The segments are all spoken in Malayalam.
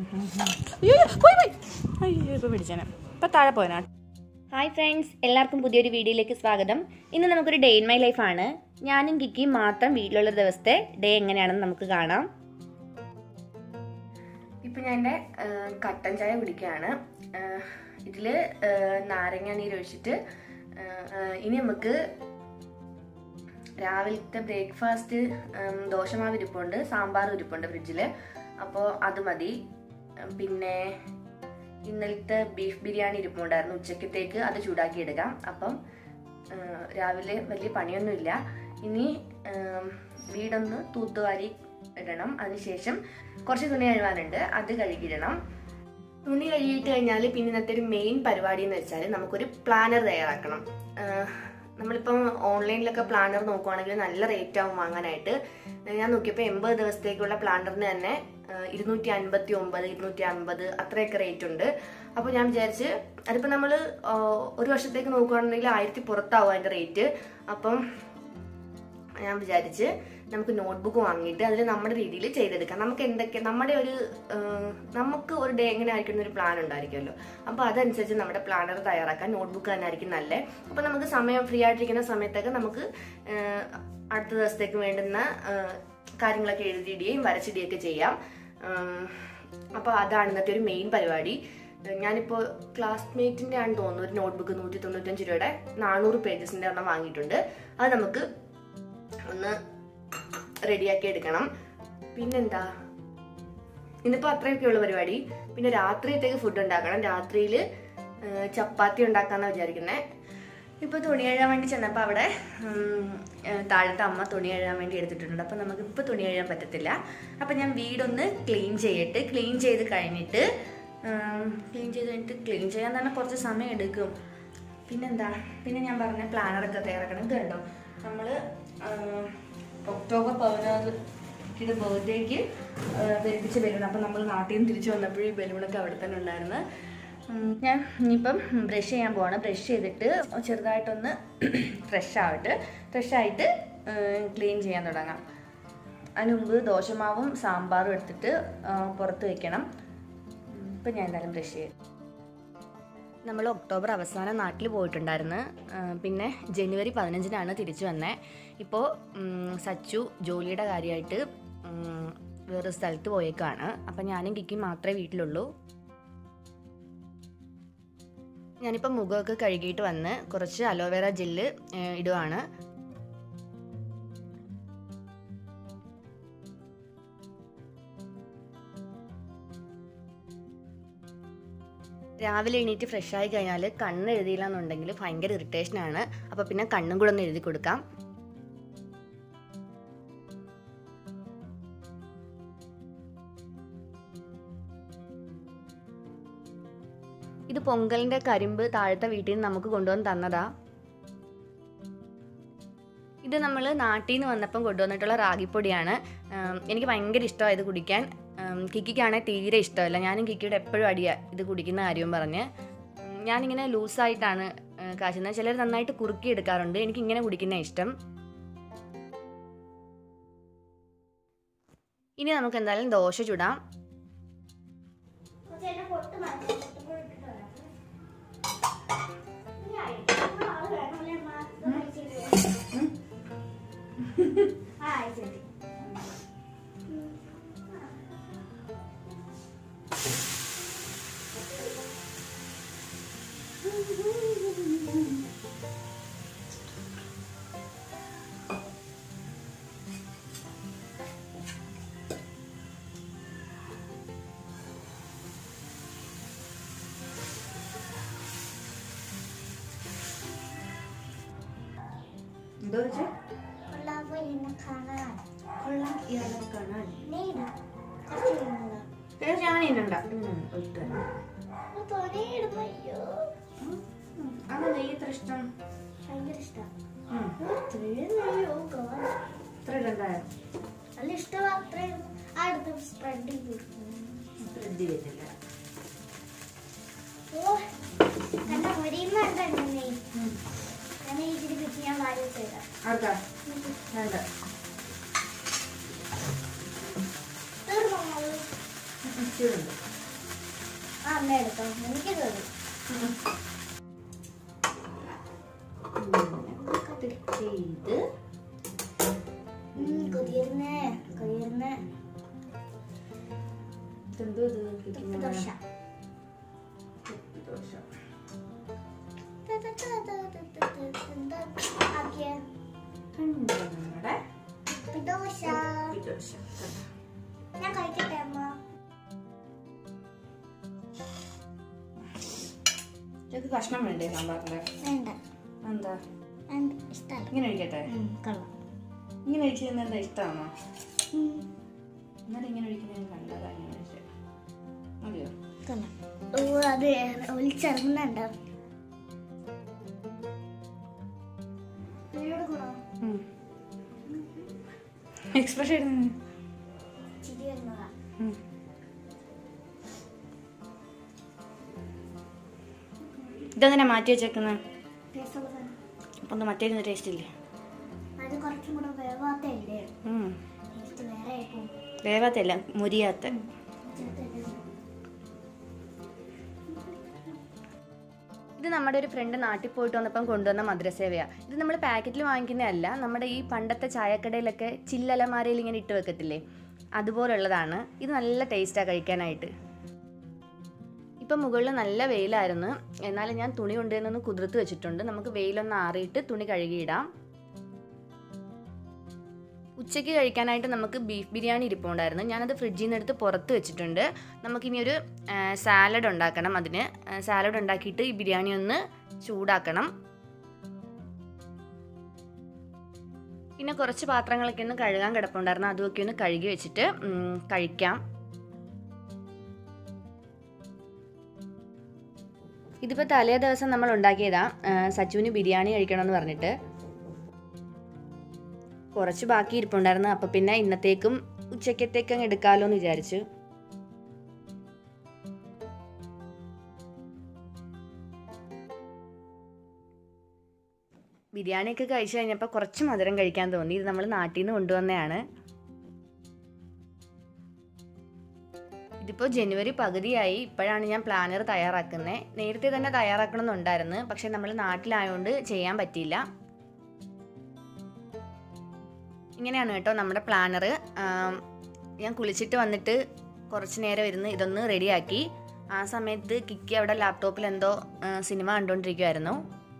അയ്യോ പോയി പോയി അയ്യോ ഇപ്പോൾ പിടിച്ചേനെ ഇപ്പം താഴെ പോയനാ ഹായ് ഫ്രണ്ട്സ് എല്ലാവർക്കും പുതിയൊരു വീഡിയോയിലേക്ക് സ്വാഗതം ഇന്ന് നമുക്കൊരു ഡേ ഇൻ മൈ ലൈഫാണ് ഞാനും കിക്കിയും മാത്രം വീട്ടിലുള്ള ഒരു ദിവസത്തെ ഡേ എങ്ങനെയാണെന്ന് നമുക്ക് കാണാം ഇപ്പം ഞാൻ എൻ്റെ കട്ടൻ ചായ കുടിക്കുകയാണ് ഇതിൽ നാരങ്ങ നീര് ഒഴിച്ചിട്ട് ഇനി നമുക്ക് രാവിലത്തെ ബ്രേക്ക്ഫാസ്റ്റ് ദോശമാവ് ഇരിപ്പുണ്ട് സാമ്പാർ ഇരിപ്പുണ്ട് ഫ്രിഡ്ജിൽ അപ്പോൾ അത് മതി ഉം, പിന്നെ ഇന്നലത്തെ ബീഫ് ബിരിയാണി ഇരിപ്പുണ്ടായിരുന്നു ഉച്ചക്കത്തേക്ക് അത് ചൂടാക്കി എടുക്കാം അപ്പം ആ, രാവിലെ വലിയ പണിയൊന്നുമില്ല ഇനി ആം, വീടൊന്ന് തൂത്തുവാരി ഇടണം അതിനുശേഷം കുറച്ച് തുണി കഴുകാനുണ്ട് അത് കഴുകിയിടണം തുണി കഴുകിയിട്ട് കഴിഞ്ഞാൽ പിന്നെ ഇന്നത്തെ ഒരു മെയിൻ പരിപാടി എന്ന് വെച്ചാൽ നമുക്കൊരു പ്ലാനർ തയ്യാറാക്കണം ആ, നമ്മളിപ്പം ഓൺലൈനിലൊക്കെ പ്ലാനർ നോക്കുവാണെങ്കിൽ നല്ല റേറ്റ് ആവും വാങ്ങാനായിട്ട് ഞാൻ നോക്കിയപ്പോൾ എൺപത് ദിവസത്തേക്കുള്ള പ്ലാനറിന് തന്നെ ഇരുന്നൂറ്റി അൻപത്തി ഒമ്പത് ഇരുന്നൂറ്റി അമ്പത് അത്രയൊക്കെ റേറ്റ് ഉണ്ട് അപ്പോൾ ഞാൻ വിചാരിച്ച് അതിപ്പോൾ നമ്മൾ ഒരു വർഷത്തേക്ക് നോക്കുകയാണെങ്കിൽ ആയിരത്തി പുറത്താവും അതിൻ്റെ റേറ്റ് അപ്പം ഞാൻ വിചാരിച്ച് നമുക്ക് നോട്ട്ബുക്ക് വാങ്ങിയിട്ട് അതിൽ നമ്മുടെ രീതിയിൽ ചെയ്തെടുക്കാം നമുക്ക് എന്തൊക്കെ നമ്മുടെ ഒരു ആ, നമുക്ക് ഒരു ഡേ എങ്ങനെ ആയിരിക്കുന്ന ഒരു പ്ലാൻ ഉണ്ടായിരിക്കുമല്ലോ അപ്പോൾ അതനുസരിച്ച് നമ്മുടെ പ്ലാനർ തയ്യാറാക്കാൻ നോട്ട്ബുക്ക് തന്നെ ആയിരിക്കും നല്ലത് അപ്പോൾ നമുക്ക് സമയം ഫ്രീ ആയിട്ടിരിക്കുന്ന സമയത്തൊക്കെ നമുക്ക് ആ, അടുത്ത ദിവസത്തേക്ക് വേണ്ടുന്ന ആ, കാര്യങ്ങളൊക്കെ എഴുതിയിടുകയും വരച്ചിടുകയൊക്കെ ചെയ്യാം അപ്പോൾ അതാണ് ഇന്നത്തെ ഒരു മെയിൻ പരിപാടി ഞാനിപ്പോൾ ക്ലാസ്മേറ്റിൻ്റെ ആണെന്ന് തോന്നുന്നു ഒരു നോട്ട്ബുക്ക് നൂറ്റി തൊണ്ണൂറ്റഞ്ച് രൂപയുടെ നാനൂറ് പേജസിൻ്റെ ഒരെണ്ണം വാങ്ങിയിട്ടുണ്ട് അത് നമുക്ക് ഒന്ന് റെഡിയാക്കി എടുക്കണം പിന്നെന്താ ഇന്നിപ്പോൾ അത്രയൊക്കെ ഉള്ള പരിപാടി പിന്നെ രാത്രിയത്തേക്ക് ഫുഡ് ഉണ്ടാക്കണം രാത്രിയിൽ ചപ്പാത്തി ഉണ്ടാക്കാന്നാണ് വിചാരിക്കുന്നത് ഇപ്പോൾ തുണി കഴുകാൻ വേണ്ടി ചെന്നപ്പോൾ അവിടെ ഉം, ഏഹ്, താഴത്തെ അമ്മ തുണി കഴുകാൻ വേണ്ടി എടുത്തിട്ടുണ്ട് അപ്പോൾ നമുക്ക് ഇപ്പോൾ തുണി കഴുകാൻ പറ്റത്തില്ല അപ്പോൾ ഞാൻ വീടൊന്ന് ക്ലീൻ ചെയ്യട്ട് ക്ലീൻ ചെയ്ത് കഴിഞ്ഞിട്ട് ക്ലീൻ ചെയ്ത് കഴിഞ്ഞിട്ട് ക്ലീൻ ചെയ്യാൻ തന്നെ കുറച്ച് സമയം എടുക്കും പിന്നെന്താ പിന്നെ ഞാൻ പറഞ്ഞ പ്ലാനറൊക്കെ തയ്യാറാക്കണം ഇത് കണ്ടോ നമ്മൾ ഒക്ടോബർ പതിനാറ് ഇത് ബർത്ത്ഡേക്ക് ധരിപ്പിച്ച ബലൂൺ അപ്പം നമ്മൾ നാട്ടിൽ നിന്ന് തിരിച്ചു വന്നപ്പോഴും ഈ ബലൂണൊക്കെ അവിടെ തന്നെ ഉണ്ടായിരുന്നു ഉം, ഞാൻ ഇനിയിപ്പം ബ്രഷ് ചെയ്യാൻ പോവാണ് ബ്രഷ് ചെയ്തിട്ട് ചെറുതായിട്ടൊന്ന് ഫ്രഷ് ആവട്ടെ ഫ്രഷ് ആയിട്ട് ക്ലീൻ ചെയ്യാൻ തുടങ്ങാം അതിന് മുമ്പ് ദോശമാവും സാമ്പാറും എടുത്തിട്ട് ആ, പുറത്ത് വെക്കണം ഉം, ഇപ്പം ഞാൻ എന്തായാലും ബ്രഷ് ചെയ്യും നമ്മൾ ഒക്ടോബർ അവസാനം നാട്ടിൽ പോയിട്ടുണ്ടായിരുന്നു ആ, പിന്നെ ജനുവരി പതിനഞ്ചിനാണ് തിരിച്ചു വന്നത് ഇപ്പോൾ സച്ചു ജോലിയുടെ കാര്യമായിട്ട് ഉം, വേറെ സ്ഥലത്ത് പോയേക്കാണ് അപ്പം ഞാനും കിക്കും മാത്രമേ വീട്ടിലുള്ളൂ ഞാനിപ്പോൾ മുഖമൊക്കെ കഴുകിയിട്ട് വന്ന് കുറച്ച് അലോവേറ ജെല്ല് ഏഹ്, ഇടുവാണ് രാവിലെ എണീറ്റ് ഫ്രഷ് ആയി കഴിഞ്ഞാൽ കണ്ണ് എഴുതിയില്ല എന്നുണ്ടെങ്കിൽ ഭയങ്കര ഇറിറ്റേഷനാണ് അപ്പോൾ പിന്നെ കണ്ണും കൂടെ ഒന്ന് എഴുതി കൊടുക്കാം ഇത് പൊങ്കലിന്റെ കരിമ്പ് താഴത്തെ വീട്ടിൽ നിന്ന് നമുക്ക് കൊണ്ടുവന്ന് തന്നതാ ഇത് നമ്മൾ നാട്ടിൽ നിന്ന് വന്നപ്പം കൊണ്ടുവന്നിട്ടുള്ള റാഗിപ്പൊടിയാണ് ഉം, എനിക്ക് ഭയങ്കര ഇഷ്ടമാണ് ഇത് കുടിക്കാൻ ഉം, കിക്കിക്കാണെങ്കിൽ തീരെ ഇഷ്ടമല്ല ഞാനും കിക്കിയുടെ എപ്പോഴും അടിയാ ഇത് കുടിക്കുന്ന കാര്യവും പറഞ്ഞ് ഉം, ഞാനിങ്ങനെ ലൂസായിട്ടാണ് ഉം, കാച്ചുന്നത് ചിലർ നന്നായിട്ട് കുറുക്കി എടുക്കാറുണ്ട് എനിക്ക് ഇങ്ങനെ കുടിക്കുന്ന ഇഷ്ടം ഇനി നമുക്ക് എന്തായാലും ദോശ ചുടാം എന്തോ വെച്ചേ കൊള്ളാമോ എന്നെ കാണാൻ കൊള്ളാം ഇയാളെ കാണാൻ നീടാ കുറച്ച് ഇരുന്നതാ. ഞാനിന്നുണ്ട ഒട്ടും അപ്പൊ തൊലയിടുമ്പോ അയ്യോ അതാ നെയ്യ് ഇത്ര ഇഷ്ടം ഭയങ്കര ഇഷ്ടാ ഉം. ഇത്രയും നെയ്യോ ഗോഡ്. ഇത്ര ഇടണ്ടായോ നല്ല ഇഷ്ടമാ അത്രയും അടുത്ത് സ്പ്രെഡ് ചെയ്ത് കൊടുക്കും ശ്രദ്ധി വരുന്നില്ല ഓ കണ്ട മുരിയുന്നുണ്ട് നെയ്യ് ഞാൻ ഇതിൽ കിട്ടി ഞാൻ വാരി തരാം അടുത്ത വേണ്ട തീർന്നോ മോള്? ചൂടുണ്ട് ആ അമ്മ എടുക്കാം എനിക്ക് തരും ചെയ്ത് കൊതിയിരുന്നേ കൊതിയിരുന്നേ ഇതെന്തോ ഇത് ഉപ്പ് ദോശ ദോശ എന്താ ആക്കിയ കണ്ടോ നമ്മുടെ ഉപ്പ് ദോശ ഉപ്പി ദോശ കണ്ടോ? ഞാൻ കഴിക്കട്ടെ അമ്മ ഇതൊക്കെ കഷ്ണം വേണ്ടേ സാമ്പാറില് വേണ്ട എന്താ വേണ്ട ഇഷ്ടമല്ല ഇങ്ങനെ ഒഴിക്കട്ടെ കൊള്ളാം ഇങ്ങനെ ഒഴിച്ചു തരുന്നത് എന്താ ഇഷ്ടമാണോ എന്നാലും ഇങ്ങനെ ഒഴിക്കുന്നത് ഞാൻ കണ്ടതാ ഇങ്ങനെ ഒഴിച്ചത് മതിയോ കൊള്ളാം ഓ അത് ഒലിച്ചിറങ്ങുന്നുണ്ടോ എക്സ്പ്രഷൻ ഇടുന്നു ചിരി വരുന്നതാ ഇതെങ്ങനെ മാറ്റി വെച്ചേക്കുന്നത് ടേസ്റ്റ് ഉള്ള സാധനം. അപ്പം ഒന്ന് മറ്റേ ടേസ്റ്റ് ഇല്ലേ അത് കുറച്ചും കൂടെ വേവാത്തല്ലേ ഉം. ടേസ്റ്റ് വേറെ ആയിപ്പോ വേവാത്തല്ല മുരിയാത്ത ഇത് നമ്മുടെ ഒരു ഫ്രണ്ട് നാട്ടിൽ പോയിട്ട് വന്നപ്പം കൊണ്ടുവന്ന മധുരസേവയാണ് ഇത് നമ്മൾ പാക്കറ്റിൽ വാങ്ങിക്കുന്നതല്ല നമ്മുടെ ഈ പണ്ടത്തെ ചായക്കടയിലൊക്കെ ചില്ലലമാരയിൽ ഇങ്ങനെ ഇട്ട് വെക്കത്തില്ലേ അതുപോലുള്ളതാണ് ഇത് നല്ല ടേസ്റ്റാണ് കഴിക്കാനായിട്ട് ഇപ്പം മുകളിൽ നല്ല വെയിലായിരുന്നു എന്നാലും ഞാൻ തുണി കൊണ്ടുവന്നൊന്ന് കുതിർത്ത് വെച്ചിട്ടുണ്ട് നമുക്ക് വെയിലൊന്ന് ആറിയിട്ട് തുണി കഴുകിയിടാം ഉച്ചയ്ക്ക് കഴിക്കാനായിട്ട് നമുക്ക് ബീഫ് ബിരിയാണി ഇരിപ്പുണ്ടായിരുന്നു ഞാനത് ഫ്രിഡ്ജിൽ നിന്ന് എടുത്ത് പുറത്ത് വെച്ചിട്ടുണ്ട് നമുക്കിനി ഒരു സാലഡ് ഉണ്ടാക്കണം അതിന് സാലഡ് ഉണ്ടാക്കിയിട്ട് ഈ ബിരിയാണി ഒന്ന് ചൂടാക്കണം പിന്നെ കുറച്ച് പാത്രങ്ങളൊക്കെ ഒന്ന് കഴുകാൻ കിടപ്പുണ്ടായിരുന്നു അതുമൊക്കെ ഒന്ന് കഴുകി വെച്ചിട്ട് ഉം, കഴിക്കാം ഇതിപ്പോൾ തലേ ദിവസം നമ്മൾ ഉണ്ടാക്കിയതാ ആ, സച്ചുവിന് ബിരിയാണി കഴിക്കണമെന്ന് പറഞ്ഞിട്ട് കുറച്ച് ബാക്കി ഇരിപ്പുണ്ടായിരുന്നു അപ്പോൾ പിന്നെ ഇന്നത്തേക്കും ഉച്ചക്കത്തേക്കും അങ്ങ് എടുക്കാമല്ലോ എന്ന് വിചാരിച്ചു ബിരിയാണിയൊക്കെ കഴിച്ചു കഴിഞ്ഞപ്പോൾ കുറച്ച് മധുരം കഴിക്കാൻ തോന്നി ഇത് നമ്മൾ നാട്ടിൽ നിന്ന് കൊണ്ടുവന്നതാണ് ഇതിപ്പോൾ ജനുവരി പകുതിയായി ഇപ്പോഴാണ് ഞാൻ പ്ലാനർ തയ്യാറാക്കുന്നത് നേരത്തെ തന്നെ തയ്യാറാക്കണമെന്നുണ്ടായിരുന്നു പക്ഷെ നമ്മൾ നാട്ടിലായതുകൊണ്ട് ചെയ്യാൻ പറ്റിയില്ല ഇങ്ങനെയാണ് കേട്ടോ നമ്മുടെ പ്ലാനർ ഞാൻ കുളിച്ചിട്ട് വന്നിട്ട് കുറച്ച് നേരം ഇരുന്ന് ഇതൊന്ന് റെഡിയാക്കി ആ സമയത്ത് കിക്കി അവിടെ ലാപ്ടോപ്പിൽ എന്തോ ആ, സിനിമ കണ്ടുകൊണ്ടിരിക്കുമായിരുന്നു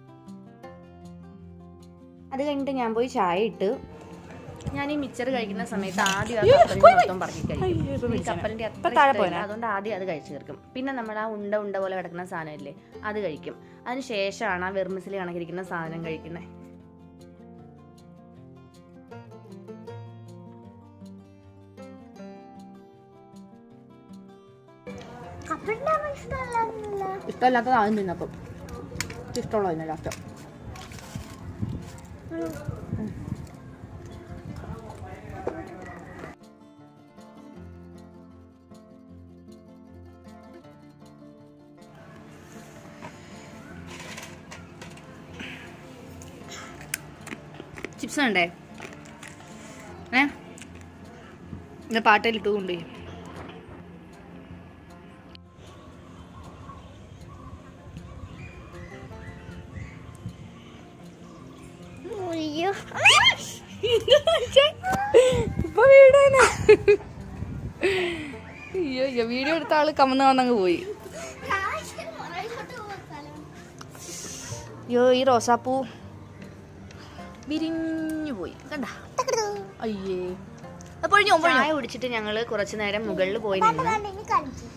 അത് കഴിഞ്ഞിട്ട് ഞാൻ പോയി ചായ ഇട്ട് ഞാൻ ഈ മിച്ചർ കഴിക്കുന്ന സമയത്ത് ആദ്യം ആ കപ്പലിന്റെ മൊത്തം പറക്കി കഴിക്കും ഈ കപ്പലിന്റെ അത്ര ഇപ്പൊ താഴെ ഇഷ്ടമില്ല. പോരെ? അതുകൊണ്ട് ആദ്യം അത് കഴിച്ചു തീർക്കും പിന്നെ നമ്മൾ ആ ഉണ്ട ഉണ്ട പോലെ കിടക്കുന്ന സാധനമില്ലേ അത് കഴിക്കും അതിന് ശേഷമാണ് ആ വെർമിസിൽ കണക്കിരിക്കുന്ന സാധനം കഴിക്കുന്നത് കപ്പലിന്റെ അമ്മ ഇഷ്ടമല്ല ഇഷ്ടമല്ലാത്തത് ആദ്യം തിന്നപ്പം ഇഷ്ടമുള്ള തിന്നെ ലാസ്റ്റ് ചിപ്സ് വേണ്ടേ ഏ ഇത് പാട്ടയിലിട്ട് കൊണ്ടുപോയി അയ്യോ ഇപ്പൊ വീടാണ് അയ്യോ അയ്യോ വീഡിയോ എടുത്ത ആള് കമന്ന് വന്നങ്ങ് പോയി അയ്യോ ഈ റോസാപ്പൂ വിരിഞ്ഞു പോയി കണ്ട അയ്യേ അപ്പോഴും ചായ കുടിച്ചിട്ട് ഞങ്ങൾ കുറച്ചു നേരം മുകളിൽ പോയി നിന്ന് കളിക്കും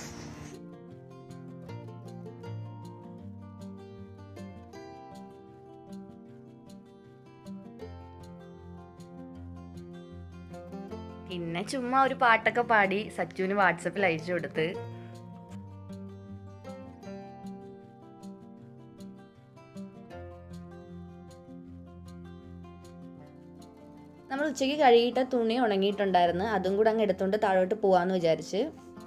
പിന്നെ ചുമ്മാ ഒരു പാട്ടൊക്കെ പാടി സച്ചുവിന് വാട്സപ്പിൽ അയച്ചു കൊടുത്ത് നമ്മൾ ഉച്ചയ്ക്ക് കഴുകിയിട്ട തുണി ഉണങ്ങിയിട്ടുണ്ടായിരുന്നു അതും കൂടെ അങ്ങ് എടുത്തുകൊണ്ട് താഴോട്ട് പോവാന്ന് വിചാരിച്ച്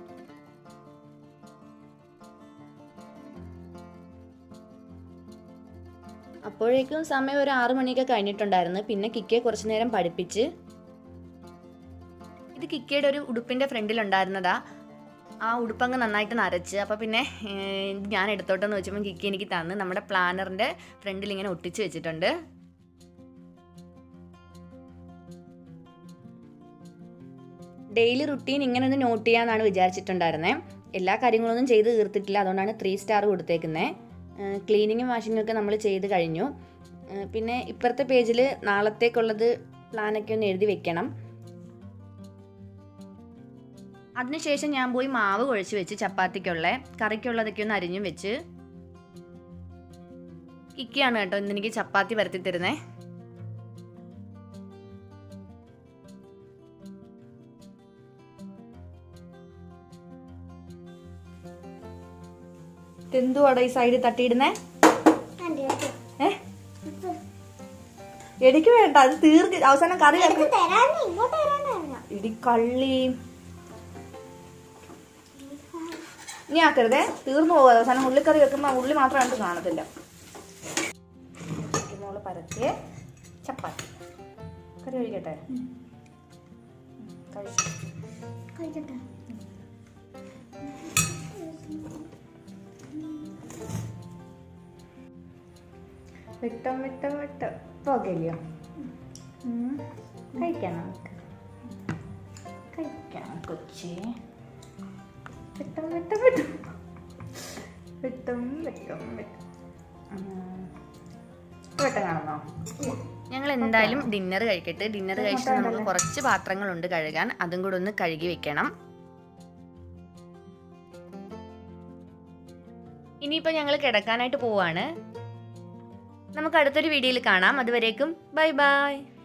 അപ്പോഴേക്കും സമയം ഒരു ആറു മണിയൊക്കെ കഴിഞ്ഞിട്ടുണ്ടായിരുന്നു പിന്നെ കിക്കയെ കുറച്ചു നേരം പഠിപ്പിച്ച് ഇത് കിക്കയുടെ ഒരു ഉടുപ്പിന്റെ ഫ്രണ്ടിൽ ഉണ്ടായിരുന്നതാ ആ ഉടുപ്പങ്ങ് നന്നായിട്ട് നരച്ച് അപ്പോൾ പിന്നെ ഏഹ്, ഇത് ഞാൻ എടുത്തോട്ടെന്ന് വെച്ചപ്പോൾ കിക്കി എനിക്ക് തന്ന് നമ്മുടെ പ്ലാനറിൻ്റെ ഫ്രണ്ടിൽ ഇങ്ങനെ ഒട്ടിച്ച് വെച്ചിട്ടുണ്ട് ഡെയിലി റുട്ടീൻ ഇങ്ങനെ ഒന്ന് നോട്ട് ചെയ്യാമെന്നാണ് വിചാരിച്ചിട്ടുണ്ടായിരുന്നത് എല്ലാ കാര്യങ്ങളൊന്നും ചെയ്ത് തീർത്തിട്ടില്ല അതുകൊണ്ടാണ് ത്രീ സ്റ്റാർ കൊടുത്തേക്കുന്നത് ക്ലീനിങ്ങും വാഷിങ്ങും ഒക്കെ നമ്മൾ ചെയ്ത് കഴിഞ്ഞു ഏഹ് പിന്നെ ഇപ്പുറത്തെ പേജിൽ നാളത്തേക്കുള്ളത് പ്ലാനൊക്കെ ഒന്ന് എഴുതി വെക്കണം അതിനുശേഷം ഞാൻ പോയി മാവ് കുഴച്ച് വെച്ച് ചപ്പാത്തിക്കുള്ള കറിക്കുള്ളതൊക്കെ ഒന്ന് അരിഞ്ഞും വെച്ച് ഇക്കയാണ് കേട്ടോ ഇന്ന് എനിക്ക് ചപ്പാത്തി പരത്തി തരുന്നേ എന്തുവാടോ ഈ സൈഡിൽ തട്ടിയിടുന്നേ ആന്റി, എടുക്ക്. ഏ എനിക്ക് വേണ്ട അത് തീർത്ത് അവസാനം കറി എടുക്ക് തരാന്ന് ഇങ്ങോട്ട് തരാനായിരുന്നു ഇടി കള്ളി നീ ആക്കരുതേ തീർന്നു പോകും അവസാനം ഉള്ളിക്കറി വെക്കുമ്പോൾ ഉള്ളി മാത്രം കണ്ട് കാണത്തില്ല മോള് പരത്തിയ ചപ്പാത്തി കറി ഒഴിക്കട്ടെ ഉം, കഴിച്ചു കഴിക്കട്ടെ വിട്ടോ വിട്ടോ വിട്ടോ പോകല്ലോ കഴിക്കാം നമുക്ക് കഴിക്കാം കൊച്ചി വിട്ടോ വിട്ടോ വിട്ടോ വിട്ടും വിട്ടും വിട്ടും വെട്ടം കാണുന്നോ ഞങ്ങൾ എന്തായാലും ഡിന്നർ കഴിക്കട്ടെ ഡിന്നർ കഴിച്ചിട്ട് നമുക്ക് കുറച്ച് പാത്രങ്ങളുണ്ട് കഴുകാൻ അതും കൂടെ ഒന്ന് കഴുകി വെക്കണം ഇനിയിപ്പോൾ ഞങ്ങൾ കിടക്കാനായിട്ട് പോവാണ് നമുക്ക് അടുത്തൊരു വീഡിയോയിൽ കാണാം അതുവരേക്കും ബൈ ബൈ